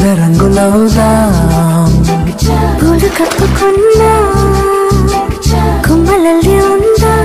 రంగురంగుల అవుదాం పూలు కప్పుకున్నా కొమ్మలల్లి ఉందా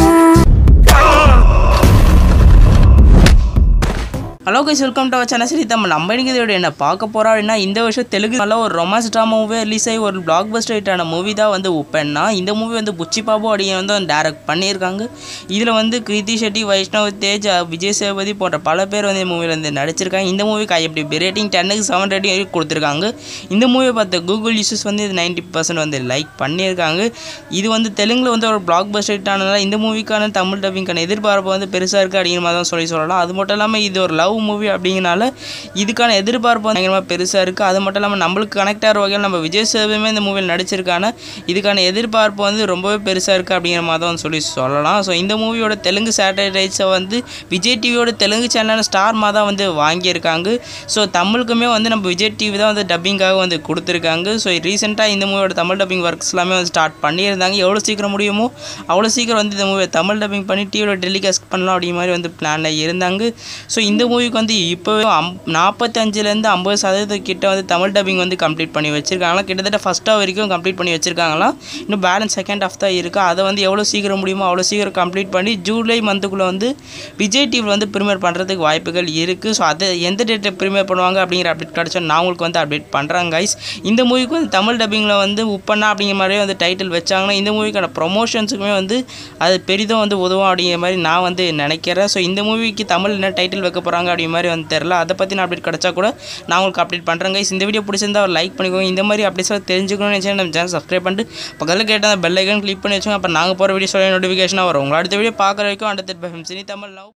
ஹலோ கைஸ் வெல்கம் டு அவர் சேனல் சரி நம்ம நம்ம இன்னைக்கு இதோட என்ன பார்க்க போகிறோம் அப்படின்னா இந்த வருஷம் தெலுங்கு நல்ல ஒரு ரொமான்ஸ் ட்ராமா மூவி ரிலீஸ் ஆகி ஒரு பிளாக் பஸ்டர் ஹிட்டான மூவி தான் வந்து உப்பென்னா இந்த மூவி வந்து புச்சி பாபு அப்படிங்க வந்து டேரக்ட் பண்ணியிருக்காங்க இதில் வந்து கிருதி ஷெட்டி வைஷ்ணவ் தேஜ் அஹ், விஜய் சேதுபதி போன்ற பல பேர் வந்து இந்த மூவியில் வந்து நடிச்சிருக்காங்க இந்த மூவிக்கு எப்படி ரேட்டிங் டென்னுக்கு செவன் ரேட்டிங் வரைக்கும் கொடுத்துருக்காங்க இந்த மூவியை பார்த்த கூகுள் யூசர்ஸ் வந்து இது நைன்ட்டி பர்சன்ட் வந்து லைக் பண்ணியிருக்காங்க இது வந்து தெலுங்கில் வந்து ஒரு பிளாக் பஸ்டர் ஹிட் ஆனதால இந்த மூவிக்கான தமிழ் டப்பிங்கான எதிர்பார்ப்பு வந்து பெருசாக இருக்குது அப்படிங்கிற மாதிரி தான் சொல்லி சொல்லலாம் அது மட்டும் இல்லாமல் இது ஒரு லவ் மூவி அப்படிங்கிறனால இதுக்கான எதிர்பார்ப்பு வந்து பயங்கரமாக பெருசாக இருக்குது அது மட்டும் இல்லாமல் நம்மளுக்கு கனெக்ட் ஆகிற வகையில் நம்ம விஜய் சேதுமே இந்த மூவியில் நடிச்சிருக்கான இதுக்கான எதிர்பார்ப்பு வந்து ரொம்பவே பெருசாக இருக்குது அப்படிங்கிற மாதிரி தான் சொல்லி சொல்லலாம் ஸோ இந்த மூவியோட தெலுங்கு சேட்டலைட்ஸை வந்து விஜய் டிவியோட தெலுங்கு சேனல் ஸ்டார் மாதா வந்து வாங்கியிருக்காங்க ஸோ தமிழுக்குமே வந்து நம்ம விஜய் டிவி தான் வந்து டப்பிங்காக வந்து கொடுத்துருக்காங்க ஸோ ரீசெண்டாக இந்த மூவியோட தமிழ் டப்பிங் ஒர்க்ஸ் எல்லாமே வந்து ஸ்டார்ட் பண்ணியிருந்தாங்க எவ்வளோ சீக்கிரம் முடியுமோ அவ்வளோ சீக்கிரம் வந்து இந்த மூவியை தமிழ் டப்பிங் பண்ணி டிவியில் டெலிகாஸ்ட் பண்ணலாம் அப்படிங்கிற மாதிரி வந்து பிளானில் இருந்தாங்க ஸோ இந்த மூவிக்கு வந்து இப்போவே அம் நாற்பத்தஞ்சிலேருந்து ஐம்பது சதவீதம் கிட்ட வந்து தமிழ் டப்பிங் வந்து கம்ப்ளீட் பண்ணி வச்சிருக்காங்களாம் கிட்டத்தட்ட ஃபஸ்ட் ஹாஃப் வரைக்கும் கம்ப்ளீட் பண்ணி வச்சிருக்காங்களாம் இன்னும் பேலன்ஸ் செகண்ட் ஹாஃப் தான் இருக்குது அதை வந்து எவ்வளோ சீக்கிரம் முடியுமோ அவ்வளோ சீக்கிரம் கம்ப்ளீட் பண்ணி ஜூலை மந்த்துக்குள்ளே வந்து விஜய் டிவியில் வந்து ப்ரீமியர் பண்ணுறதுக்கு வாய்ப்புகள் இருக்குது ஸோ அதை எந்த டேட்டில் ப்ரீமியர் பண்ணுவாங்க அப்படிங்கிற அப்டேட் கிடச்சா நான் உங்களுக்கு வந்து அப்டேட் பண்ணுறேன் கைஸ் இந்த மூவிக்கு வந்து தமிழ் டப்பிங்கில் வந்து உப்பண்ணா அப்படிங்கிற மாதிரியே வந்து டைட்டில் வச்சாங்கன்னா இந்த மூவிக்கான ப்ரொமோஷன்ஸுக்குமே வந்து அது பெரிதும் வந்து உதவும் அப்படிங்கிற மாதிரி நான் வந்து நினைக்கிறேன் ஸோ இந்த மூவிக்கு தமிழ் என்ன டைட்டில் வைக்க போகிறாங்க அப்படிங்கிற மாதிரி வந்து தெரில அதை பற்றி நான் அப்டேட் கிடச்சா கூட நான் உங்களுக்கு அப்டேட் பண்ணுறேன் கைஸ் இந்த வீடியோ பிடிச்சிருந்தா ஒரு லைக் பண்ணிக்கோங்க இந்த மாதிரி அப்டேட்ஸ் தெரிஞ்சுக்கணும்னு நினச்சா நம்ம சேனல் சப்ஸ்கிரைப் பண்ணிட்டு பக்கத்தில் கேட்ட அந்த பெல் ஐக்கன் கிளிக் பண்ணி வச்சுக்கோங்க அப்போ நாங்கள் போகிற வீடியோஸோட நோட்டிஃபிகேஷனாக வரும் உங்களை அடுத்த வீடியோ பார்க்குற வரைக்கும் அடுத்த சினி தமிழ் லவ்